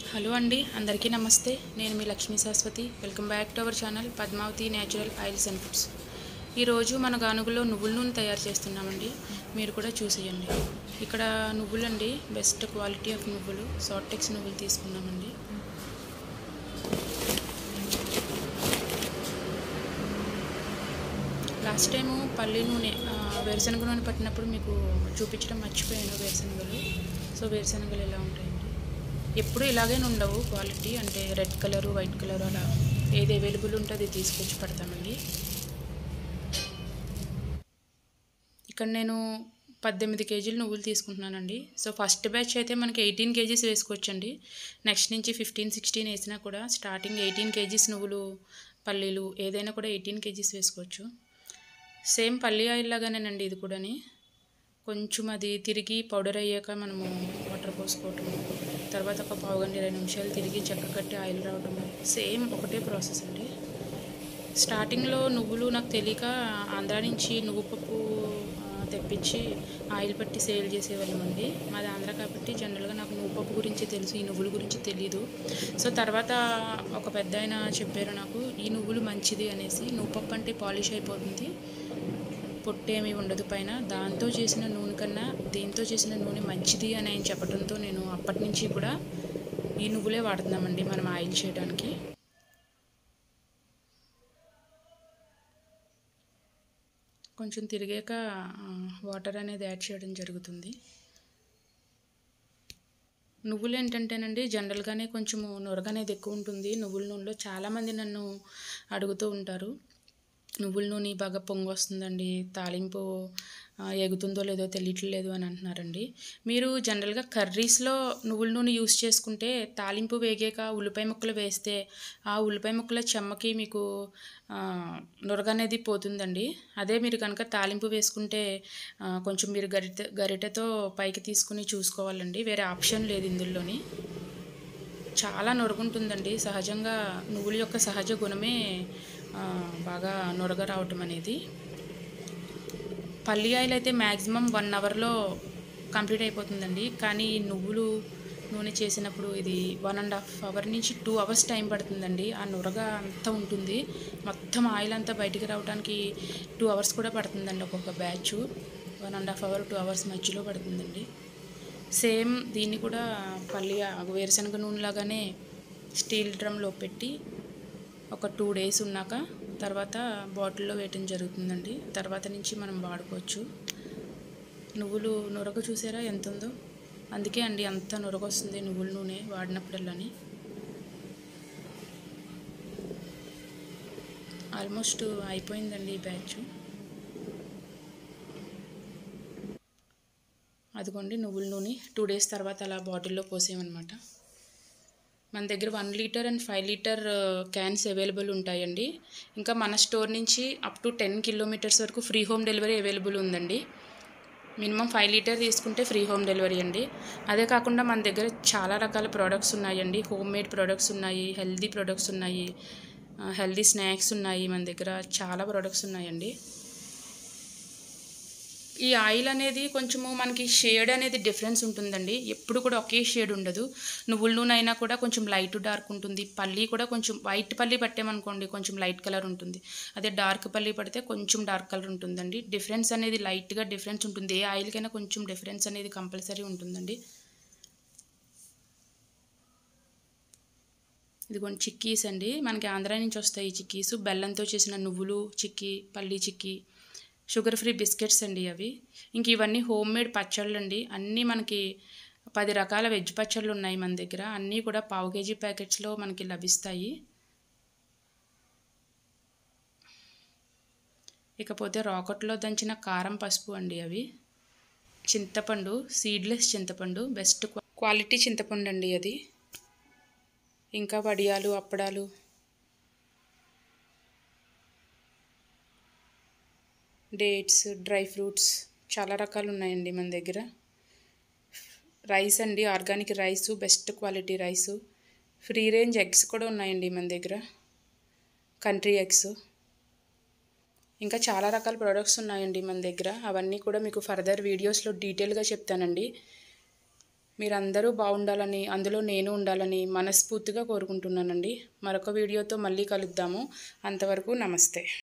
hello అండి అందరికీ నమస్తే నేను మీ Lakshmi Saraswati welcome back to our channel Padmavathi natural oils and foods ఈరోజు మన గానుగులో నువ్వుల నూనె తయారు చేస్తున్నామండి మీరు కూడా చూసేయండి ఇక్కడ నువ్వులండి బెస్ట్ క్వాలిటీ ఆఫ్ నువ్వులు సాటెక్స్ నువ్వులు తీసుకున్నామండి లాస్ట్ టైము పల్లి నూనె ఆ, వేరుశనగ నూనె పట్టినప్పుడు మీకు చూపించడం మర్చిపోయాను వేరుశనగలు సో వేరుశనగలు ఎలా ఉంటాయండి ఎప్పుడు ఇలాగే ఉండవు క్వాలిటీ అంటే రెడ్ కలర్ వైట్ కలర్ అలా ఏది అవైలబుల్ ఉంటే అది తీసుకొచ్చి పెడతామండి ఇక్కడ నేను పద్దెనిమిది కేజీలు నువ్వులు తీసుకుంటున్నానండి సో ఫస్ట్ బ్యాచ్ అయితే మనకి ఎయిటీన్ కేజీస్ వేసుకోవచ్చండి నెక్స్ట్ నుంచి ఫిఫ్టీన్ సిక్స్టీన్ వేసినా కూడా స్టార్టింగ్ ఎయిటీన్ కేజీస్ నువ్వులు పల్లీలు ఏదైనా కూడా ఎయిటీన్ కేజీస్ వేసుకోవచ్చు సేమ్ పల్లి ఆయిల్ లాగానేనండి ఇది కూడాని కొంచెం అది తిరిగి పౌడర్ అయ్యాక మనము వాటర్ పోసుకోవటం తర్వాత ఒక పావు గంట ఇరవై నిమిషాలు తిరిగి చెక్క కట్టి ఆయిల్ రావటం సేమ్ ఒకటే ప్రాసెస్ అండి స్టార్టింగ్లో నువ్వులు నాకు తెలియక ఆంధ్రా నుంచి నువ్వు పప్పు ఆ, తెప్పించి ఆయిల్ పట్టి సేల్ చేసేవాళ్ళమండి మాది ఆంధ్ర కాబట్టి జనరల్గా నాకు నువ్వు పప్పు గురించి తెలుసు ఈ నువ్వుల గురించి తెలియదు సో తర్వాత ఒక పెద్ద ఆయన చెప్పారు నాకు ఈ నువ్వులు మంచిది అనేసి నువ్వు పప్పు అంటే పాలిష్ అయిపోతుంది పొట్టేమీ ఉండదు పైన దాంతో చేసిన నూనె కన్నా దీంతో చేసిన నూనె మంచిది అని ఆయన చెప్పడంతో నేను అప్పటి నుంచి కూడా ఈ నువ్వులే వాడుతున్నామండి మనం ఆయిల్ చేయడానికి కొంచెం తిరిగాక ఆ, వాటర్ అనేది యాడ్ చేయడం జరుగుతుంది నువ్వులు ఏంటంటేనండి జనరల్గానే కొంచెము నొరగ అనేది ఎక్కువ ఉంటుంది నువ్వుల నూనెలో చాలామంది నన్ను అడుగుతూ ఉంటారు నువ్వుల నూనె బాగా పొంగు వస్తుందండి తాలింపు ఆ, ఎగుతుందో లేదో తెలియట్లేదు అని అంటున్నారండి మీరు జనరల్గా కర్రీస్లో నువ్వుల నూనె యూస్ చేసుకుంటే తాలింపు వేగాక ఉల్లిపాయ ముక్కలు వేస్తే ఆ ఉల్లిపాయ ముక్కల చెమ్మకి మీకు ఆ, నురగ అనేది పోతుందండి అదే మీరు కనుక తాలింపు వేసుకుంటే ఆ, కొంచెం మీరు గరిట గరిటెతో పైకి తీసుకుని చూసుకోవాలండి వేరే ఆప్షన్ లేదు ఇందులోని చాలా నొరుగుంటుందండి సహజంగా నువ్వుల యొక్క సహజ గుణమే ఆ, బాగా నొరగ రావటం అనేది పల్లి ఆయిల్ అయితే మ్యాక్సిమం వన్ అవర్లో కంప్లీట్ అయిపోతుందండి కానీ ఈ నువ్వులు నూనె చేసినప్పుడు ఇది వన్ అండ్ హాఫ్ అవర్ నుంచి టూ అవర్స్ టైం పడుతుందండి ఆ నురగ అంతా ఉంటుంది మొత్తం ఆయిల్ అంతా బయటికి రావడానికి టూ అవర్స్ కూడా పడుతుందండి ఒక్కొక్క batch one and half hour two hours మధ్యలో పడుతుందండి సేమ్ దీన్ని కూడా పల్లి వేరుశనగ నూనె లాగానే స్టీల్ డ్రమ్లో పెట్టి ఒక టూ డేస్ ఉన్నాక తర్వాత బాటిల్లో వేయటం జరుగుతుందండి తర్వాత నుంచి మనం వాడుకోవచ్చు నువ్వులు నురగ చూసారా ఎంత ఉందో అందుకే అండి అంత నురగ వస్తుంది నువ్వుల నూనె వాడినప్పుడల్లాని ఆల్మోస్ట్ అయిపోయిందండి ఈ బ్యాచ్ అదిగోండి నువ్వుల నూనె టూ డేస్ తర్వాత అలా బాటిల్లో పోసేయమన్నమాట మన దగ్గర one litre and five litre cans available ఉంటాయండి ఇంకా మన స్టోర్ నుంచి అప్ టు టెన్ కిలోమీటర్స్ వరకు ఫ్రీ హోమ్ డెలివరీ అవైలబుల్ ఉందండి మినిమం ఫైవ్ లీటర్ తీసుకుంటే ఫ్రీ హోమ్ డెలివరీ అండి అదే కాకుండా మన దగ్గర చాలా రకాల ప్రోడక్ట్స్ ఉన్నాయండి హోమ్ మేడ్ ప్రోడక్ట్స్ ఉన్నాయి హెల్దీ ప్రోడక్ట్స్ ఉన్నాయి హెల్దీ స్నాక్స్ ఉన్నాయి మన దగ్గర చాలా ప్రోడక్ట్స్ ఉన్నాయండి ఈ ఆయిల్ అనేది కొంచెము మనకి షేడ్ అనేది డిఫరెన్స్ ఉంటుందండి ఎప్పుడు కూడా ఒకే షేడ్ ఉండదు నువ్వుల నూనె అయినా కూడా కొంచెం లైట్ డార్క్ ఉంటుంది పల్లి కూడా కొంచెం వైట్ పల్లి పట్టామనుకోండి కొంచెం లైట్ కలర్ ఉంటుంది అదే డార్క్ పల్లి పడితే కొంచెం డార్క్ కలర్ ఉంటుందండి డిఫరెన్స్ అనేది లైట్గా డిఫరెన్స్ ఉంటుంది ఏ ఆయిల్కైనా కొంచెం డిఫరెన్స్ అనేది కంపల్సరీ ఉంటుందండి ఇదిగోండి చిక్కీస్ అండి మనకి ఆంధ్రా నుంచి వస్తాయి ఈ చిక్కీస్ బెల్లంతో చేసిన నువ్వులు చిక్కీ పల్లి చిక్కీ షుగర్ ఫ్రీ బిస్కెట్స్ అండి అవి ఇంక ఇవన్నీ హోమ్ మేడ్ పచ్చళ్ళు అండి అన్నీ మనకి పది రకాల వెజ్ పచ్చళ్ళు ఉన్నాయి మన దగ్గర అన్నీ కూడా పావు కేజీ ప్యాకెట్స్లో మనకి లభిస్తాయి ఇకపోతే రాకెట్లో దంచిన కారం పసుపు అండి అవి చింతపండు సీడ్లెస్ చింతపండు బెస్ట్ క్వాలిటీ చింతపండు అండి అది ఇంకా వడియాలు అప్పడాలు డేట్స్ డ్రై ఫ్రూట్స్ చాలా రకాలు ఉన్నాయండి మన దగ్గర రైస్ అండి organic rice best quality rice free range eggs కూడా ఉన్నాయండి మన దగ్గర కంట్రీ ఎగ్స్ ఇంకా చాలా రకాల ప్రోడక్ట్స్ ఉన్నాయండి మన దగ్గర అవన్నీ కూడా మీకు ఫర్దర్ వీడియోస్లో డీటెయిల్గా చెప్తానండి మీరందరూ బాగుండాలని అందులో నేను ఉండాలని మనస్ఫూర్తిగా కోరుకుంటున్నానండి మరొక వీడియోతో మళ్ళీ కలుద్దాము అంతవరకు నమస్తే